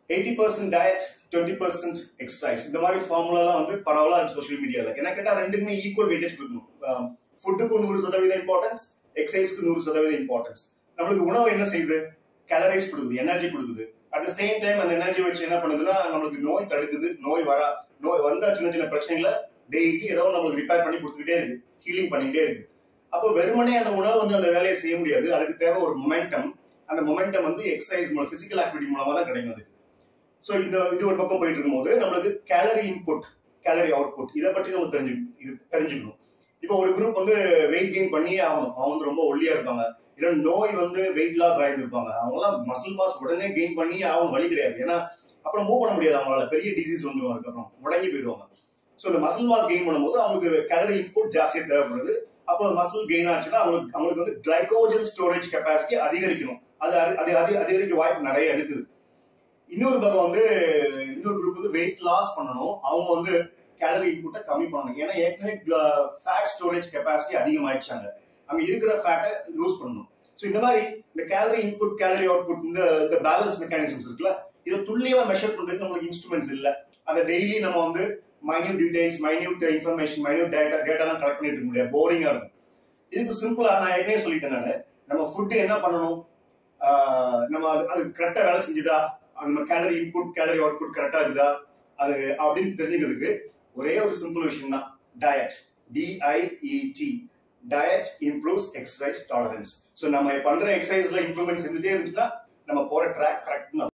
eighty percent diet twenty percent exercise இந்த மாதிரி ஃபார்முலாலாம் வந்து பரவலா இருக்கு சோஷியல் மீடியால என்ன கேட்டா ரெண்டுக்குமே ஈக்குவல் வெயிட்டேஜ் கொடுக்கணும் ஃபுட்டுக்கு நூறு சதவீதம் இம்பார்ட்டன்ஸ் எக்ஸசைஸ்க்கு நூறு சதவீதம் இம்பார்ட்டன்ஸ் நம்மளுக்கு உணவு என்ன செய்யுது கேலரிஸ் கொடுக்குது எனர்ஜி கொடுக்குது அட் த சேம் டைம் அந்த எனர்ஜி வச்சு என்ன பண்ணுதுன்னா நம்மளுக்கு நோய் தடுக்குது நோய் வரா நோய் வந்த சின்ன சின்ன பிரச்சனைகளை டெய்லி ஏதோ நம்மளுக்கு ரிப்பேர் பண்ணி கொடுத்துக்கிட்டே இருக்கு ஹீலிங் பண்ணிக்கிட்டே இருக்கு அப்போ வெறுமனே அந்த உணவு வந்து அந்த வேலையை செய்ய முடியாது அதுக்கு தேவை ஒரு மொமெண்டம் அந்த மொமெண்டம் வந்து எக்ஸசைஸ் மூலம் பிசிக்கல் ஆக்டிவிட்டி மூலமா தான் கிடைக்கும் அதுக்கு ஸோ இந்த இது ஒரு பக்கம் போயிட்டு இருக்கும்போது நம்மளுக்கு கேலரி இன்புட் கேலரி அவுட்புட் இதை பற்றி நம்ம தெரிஞ்சு இது தெரிஞ்சுக்கணும் இப்போ ஒரு குரூப் வந்து வெயிட் கெயின் பண்ணியே ஆகணும் அவங்க வந்து ரொம்ப ஒல்லியா இருப்பாங்க இல்ல நோய் வந்து வெயிட் லாஸ் ஆகிட்டு இருப்பாங்க அவங்களாம் மசில் மாஸ் உடனே கெயின் பண்ணி ஆகணும் வழி கிடையாது ஏன்னா அப்புறம் மூவ் பண்ண முடியாது அவங்களால பெரிய டிசீஸ் வந்துடும் அதுக்கப்புறம் முடங்கி போயிடுவாங்க ஸோ இந்த மசில் மாஸ் கெயின் பண்ணும்போது அவங்களுக்கு கேலரி இன்புட் ஜாஸ்தியாக தேவைப்படுது அப்போ மசில் கெயின் ஆச்சுன்னா அவங்களுக்கு அவங்களுக்கு வந்து கிளைகோஜன் ஸ்டோரேஜ் கெப்பாசிட்டி அதிகரிக்கணும் அது அது அது அதிகரிக்க வாய்ப்பு நிறைய இருக்குது இன்னொரு பக்கம் வந்து இன்னொரு குரூப் வந்து வெயிட் லாஸ் பண்ணணும் அவங்க வந்து கேலரி இன்புட்டை கம்மி பண்ணணும் ஏன்னா ஏற்கனவே ஃபேட் ஸ்டோரேஜ் கெப்பாசிட்டி அதிகமாயிடுச்சாங்க அங்க இருக்கிற ஃபேட்டை லூஸ் பண்ணணும் ஸோ இந்த மாதிரி இந்த கேலரி இன்புட் கேலரி அவுட்புட் இந்த இந்த பேலன்ஸ் மெக்கானிசம்ஸ் இருக்குல்ல இதை துல்லியமா மெஷர் பண்றதுக்கு நம்மளுக்கு இன்ஸ்ட்ருமெண்ட்ஸ் இல்ல அதை டெய்லி நம்ம வந்து minute details minute information minute data டேட்டாலாம் கலெக்ட் பண்ணிட்டு இருக்க முடியாது போரிங்கா இருக்கும் இதுக்கு சிம்பிளா நான் ஏற்கனவே சொல்லிட்டேன் நான் நம்ம ஃபுட் என்ன பண்ணணும் நம்ம அது கரெக்டா வேலை செஞ்சுதா நம்ம கேலரி இன்புட் கேலரி அவுட்புட் கரெக்டா இருக்குதா அது அப்படின்னு தெரிஞ்சுக்கிறதுக்கு ஒரே ஒரு சிம்பிள் விஷயம் தான் diet D I E T diet improves exercise tolerance so நம்ம பண்ற எக்ஸசைஸ்ல இம்ப்ரூவ்மெண்ட்ஸ் இருந்துட்டே இருந்துச்சுன்னா நம்ம போற ட்ராக் கரெக்ட்